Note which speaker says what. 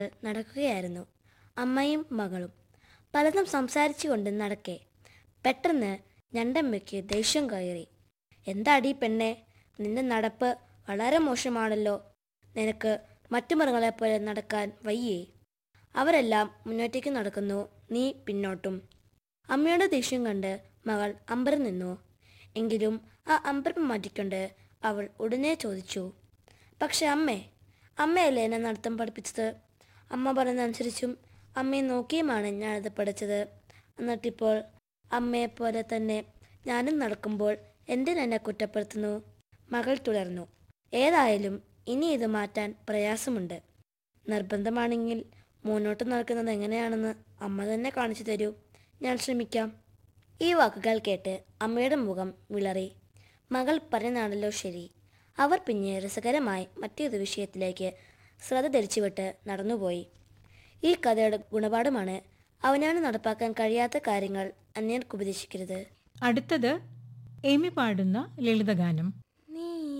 Speaker 1: നടക്കുകയായിരുന്നു അമ്മയും മകളും പലതും സംസാരിച്ചുകൊണ്ട് നടക്കെ പെട്ടെന്ന് ഞണ്ടമ്മയ്ക്ക് ദേഷ്യം കയറി എന്താടി പെണ്ണെ നിന്റെ നടപ്പ് വളരെ മോശമാണല്ലോ നിനക്ക് മറ്റു മൃഗങ്ങളെപ്പോലെ നടക്കാൻ വയ്യേ അവരെല്ലാം മുന്നോട്ടേക്ക് നടക്കുന്നു നീ പിന്നോട്ടും അമ്മയുടെ ദേഷ്യം കണ്ട് മകൾ അമ്പരം നിന്നു എങ്കിലും ആ അമ്പരം മാറ്റിക്കൊണ്ട് അവൾ ഉടനെ ചോദിച്ചു പക്ഷെ അമ്മേ അമ്മയല്ലേ എന്നെ നടത്തം പഠിപ്പിച്ചത് അമ്മ പറയുന്നതനുസരിച്ചും അമ്മയെ നോക്കിയുമാണ് ഞാനത് പഠിച്ചത് എന്നിട്ടിപ്പോൾ അമ്മയെപ്പോലെ തന്നെ ഞാനും നടക്കുമ്പോൾ എന്തിനെന്നെ കുറ്റപ്പെടുത്തുന്നു മകൾ തുടർന്നു ഏതായാലും ഇനി ഇത് മാറ്റാൻ പ്രയാസമുണ്ട് നിർബന്ധമാണെങ്കിൽ മുന്നോട്ട് നടക്കുന്നത് എങ്ങനെയാണെന്ന് അമ്മ തന്നെ കാണിച്ചു തരൂ ഞാൻ ശ്രമിക്കാം ഈ വാക്കുകൾ കേട്ട് അമ്മയുടെ മുഖം വിളറി മകൾ പറഞ്ഞാണല്ലോ ശരി അവർ പിന്നെ രസകരമായി മറ്റേത് വിഷയത്തിലേക്ക് ശ്രദ്ധ ധരിച്ചുവിട്ട് നടന്നുപോയി ഈ കഥയുടെ ഗുണപാഠമാണ് അവനാണ് നടപ്പാക്കാൻ കഴിയാത്ത കാര്യങ്ങൾ അന്യർക്ക് ഉപദേശിക്കരുത്
Speaker 2: അടുത്തത് എമി പാടുന്ന ലളിതഗാനം